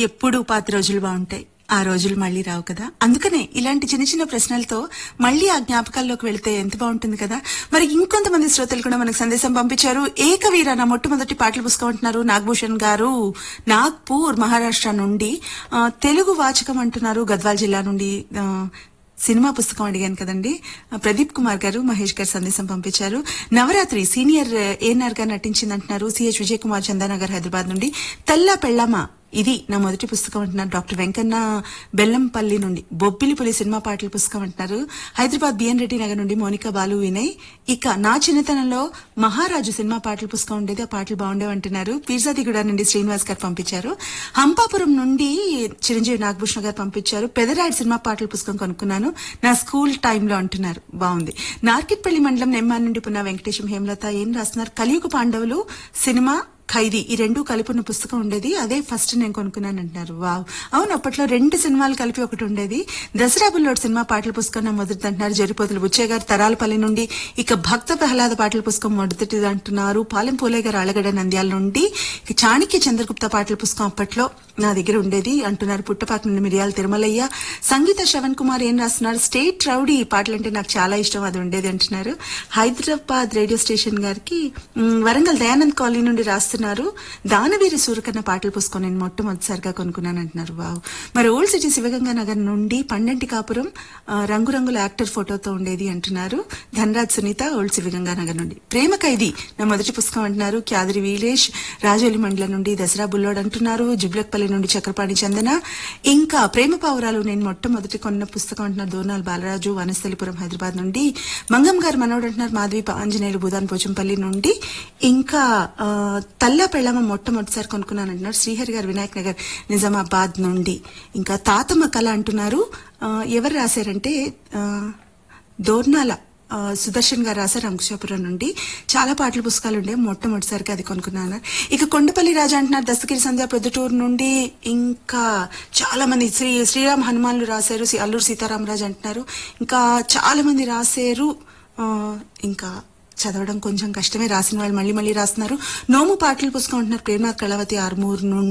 ఎప్పుడూ పాత రోజులు బాగుంటాయి ఆ రోజులు మళ్ళీ రావు కదా అందుకనే ఇలాంటి చిన్న చిన్న ప్రశ్నలతో మళ్ళీ ఆ జ్ఞాపకాల్లోకి వెళితే ఎంత బాగుంటుంది కదా మరి ఇంకొంతమంది శ్రోతలు కూడా మనకు సందేశం పంపించారు ఏకవీర నా మొట్టమొదటి పాటలు పుస్తకం అంటున్నారు నాగభూషణ్ గారు నాగ్పూర్ మహారాష్ట్ర నుండి ఆ, తెలుగు వాచకం అంటున్నారు గద్వాల్ జిల్లా నుండి ఆ, సినిమా పుస్తకం అడిగాను కదండి ఆ, ప్రదీప్ కుమార్ గారు మహేష్ గారు సందేశం పంపించారు నవరాత్రి సీనియర్ ఏఎన్ఆర్ గా నటించింది అంటున్నారు సిహెచ్ విజయ్ కుమార్ చందానగర్ హైదరాబాద్ నుండి తెల్ల పెళ్ళమ్మ ఇది నా మొదటి పుస్తకం అంటున్నారు డాక్టర్ వెంకన్న బెల్లంపల్లి నుండి బొబ్బిలిపులి సినిమా పాటల పుస్తకం అంటున్నారు హైదరాబాద్ బిఎన్ రెడ్డి నగర్ నుండి మోనికా బాలు వినయ్ ఇక నా చిన్నతనంలో మహారాజు సినిమా పాటల పుస్తకం ఉండేది ఆ పాటలు బాగుండేవి అంటున్నారు పీర్జాదిగూడ నుండి శ్రీనివాస్ గారు పంపించారు హంపాపురం నుండి చిరంజీవి నాగభూషణ గారు పంపించారు పెదరాయుడు సినిమా పాటల పుస్తకం కొనుక్కున్నాను నా స్కూల్ టైంలో అంటున్నారు బాగుంది నార్కిట్పల్లి మండలం నెమ్మాన్ నుండి పున్న వెంకటేశం హేమలత ఏం రాస్తున్నారు కలియుగ పాండవులు సినిమా ఖైదీ ఈ రెండు కలిపి ఉన్న పుస్తకం ఉండేది అదే ఫస్ట్ నేను కొనుక్కున్నాను అంటున్నారు వావ్ అవును అప్పట్లో రెండు సినిమాలు కలిపి ఒకటి ఉండేది దసరా బుల్లోడ్ సినిమా పాటల పుస్తకం నా మొదటిది అంటున్నారు జరిపోతులు బుచ్చయ్య గారు తరాలపల్లి నుండి ఇక భక్త ప్రహ్లాద పాటల పుస్తకం మొదటిది అంటున్నారు పాలెం పూలే గారు అలగడ నంద్యాల నుండి ఇక చాణక్య చంద్రగుప్త పాటల పుస్తకం అప్పట్లో నా దగ్గర ఉండేది అంటున్నారు పుట్టపాక నుండి మిరియాల తిరుమలయ్య సంగీత శ్రవణ్ కుమార్ ఏం రాస్తున్నారు స్టేట్ రౌడీ పాటలు అంటే నాకు చాలా ఇష్టం అది ఉండేది అంటున్నారు హైదరాబాద్ రేడియో స్టేషన్ గారికి మ్, వరంగల్ దయానంద్ కాలనీ నుండి రాస్తున్నారు దానవీరి సూరకన్న పాటలు పుస్తకం నేను మొట్టమొదటిసారిగా కొనుక్కున్నాను అంటున్నారు వావ్ మరి ఓల్డ్ సిటీ శివగంగా నగర్ నుండి పండంటి కాపురం ఆ, రంగురంగుల యాక్టర్ ఫోటోతో ఉండేది అంటున్నారు ధనరాజ్ సునీత ఓల్డ్ శివగంగా నగర్ నుండి ప్రేమ ఖైదీ నా మొదటి పుస్తకం అంటున్నారు క్యాదరి వీలేష్ రాజోలి మండలం నుండి దసరా బుల్లోడ్ అంటున్నారు జుబ్లక్పల్లి నుండి చక్రపాణి చందన ఇంకా ప్రేమ పావురాలు నేను మొట్టమొదటి కొన్న పుస్తకం అంటున్నారు దోనాల్ బాలరాజు వనస్థలిపురం హైదరాబాద్ నుండి మంగం గారు మనోడు అంటున్నారు మాధవి ఆంజనేయులు భూదాన్ పోచంపల్లి నుండి ఇంకా ఆ, తల్లా పెళ్ళమ్మ మొట్టమొదటిసారి కొనుక్కున్నాను అంటున్నారు శ్రీహరి గారు వినాయక్ నగర్ నిజామాబాద్ నుండి ఇంకా తాతమ్మ కళ అంటున్నారు ఆ, ఎవరు రాశారంటే ఆ, దోర్నాల ఆ, సుదర్శన్ గారు రాశారు అంకుశాపురం నుండి చాలా పాటల పుస్తకాలు ఉండే మొట్టమొదటిసారిగా అది కొనుక్కున్నాను ఇక కొండపల్లి రాజా అంటున్నారు దస్తగిరి సంధ్య ప్రొద్దుటూరు నుండి ఇంకా చాలా మంది శ్రీ శ్రీరామ్ హనుమాన్లు రాశారు సి- అల్లూరు సీతారామరాజు అంటున్నారు ఇంకా చాలా మంది రాశారు ఆ, ఇంకా చదవడం కొంచెం కష్టమే రాసిన వాళ్ళు మళ్ళీ మళ్ళీ రాస్తున్నారు నోము పాటల పుస్తకం అంటున్నారు ప్రేమనాథ్ కళావతి ఆర్మూర్ నుండి